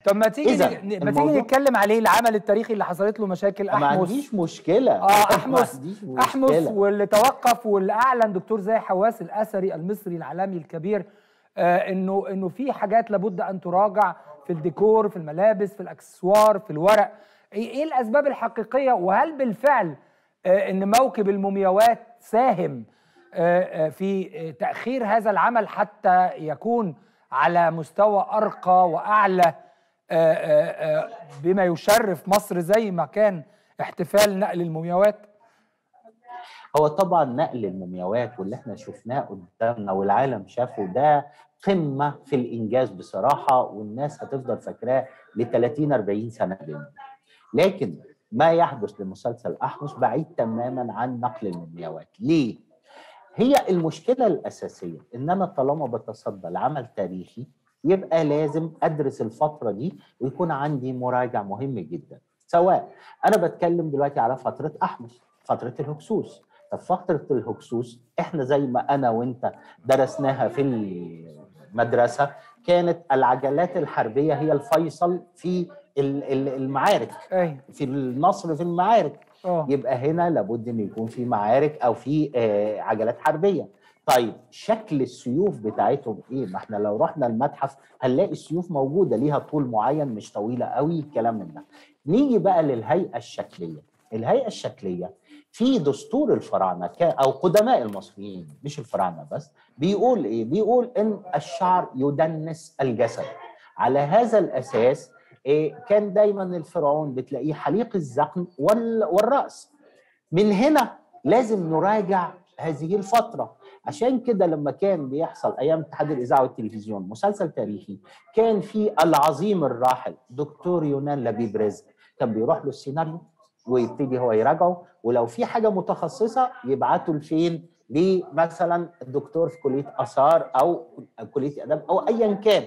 طب ما تيجي إذا ن- ما تيجي الموضوع- نتكلم عليه العمل التاريخي اللي حصلت له مشاكل ما احمس عنديش مشكله اه ما احمس عنديش احمس مشكله واللي توقف واللي اعلن دكتور زي حواس الاثري المصري العالمي الكبير آه انه انه في حاجات لابد ان تراجع في الديكور في الملابس في الاكسسوار في الورق ايه إيه الاسباب الحقيقيه وهل بالفعل آه ان موكب المومياوات ساهم آه آه في آه تاخير هذا العمل حتى يكون على مستوى ارقى واعلى آه، آه، آه، بما يشرف مصر زي ما كان احتفال نقل المومياوات هو طبعا نقل المومياوات واللي احنا شفناه قدامنا والعالم شافه ده قمه في الانجاز بصراحه والناس هتفضل فاكراه ل 30 40 سنه جايين لكن ما يحدث لمسلسل احمس بعيد تماما عن نقل المومياوات ليه هي المشكله الاساسيه ان انا طالما بتصدى لعمل تاريخي يبقى لازم ادرس الفتره دي ويكون عندي مراجع مهم جدا سواء انا بتكلم دلوقتي على فتره احمس فتره الهكسوس طب فتره الهكسوس احنا زي ما انا وانت درسناها في المدرسه كانت العجلات الحربيه هي الفيصل في ال- ال- المعارك ايوه في النصر في المعارك اه يبقى هنا لابد ان يكون في معارك او في آه، عجلات حربيه طيب شكل السيوف بتاعتهم ايه ما احنا لو رحنا المتحف هنلاقي السيوف موجوده ليها طول معين مش طويله قوي الكلام من ده نيجي بقى للهيئه الشكليه الهيئه الشكليه في دستور الفراعنه كا- او قدماء المصريين مش الفراعنه بس بيقول ايه بيقول ان الشعر يدنس الجسد على هذا الاساس إيه كان دايما الفرعون بتلاقيه حليق الذقن وال- والراس من هنا لازم نراجع هذه الفتره عشان كده لما كان بيحصل ايام اتحاد الاذاعه والتلفزيون مسلسل تاريخي كان في العظيم الراحل دكتور يونان لبيب رزق كان بيروح له السيناريو ويبتدي هو يراجعه ولو في حاجه متخصصه يبعته لفين لمثلا الدكتور في كليه اثار او كليه اداب او ايا كان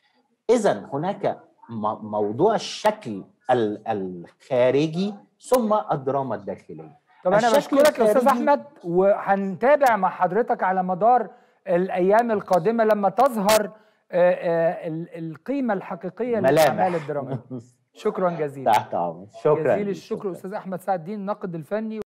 اذا هناك م- موضوع الشكل ال- الخارجي ثم الدراما الداخليه طب انا الشكل بشكرك يا استاذ الخارجي- احمد وهنتابع مع حضرتك على مدار الايام القادمه لما تظهر آه، آه، ال- القيمه الحقيقيه ملامح. للاعمال الدراميه شكرا جزيلا تحت امر شكرا جزيل الشكر استاذ احمد سعد الدين الناقد الفني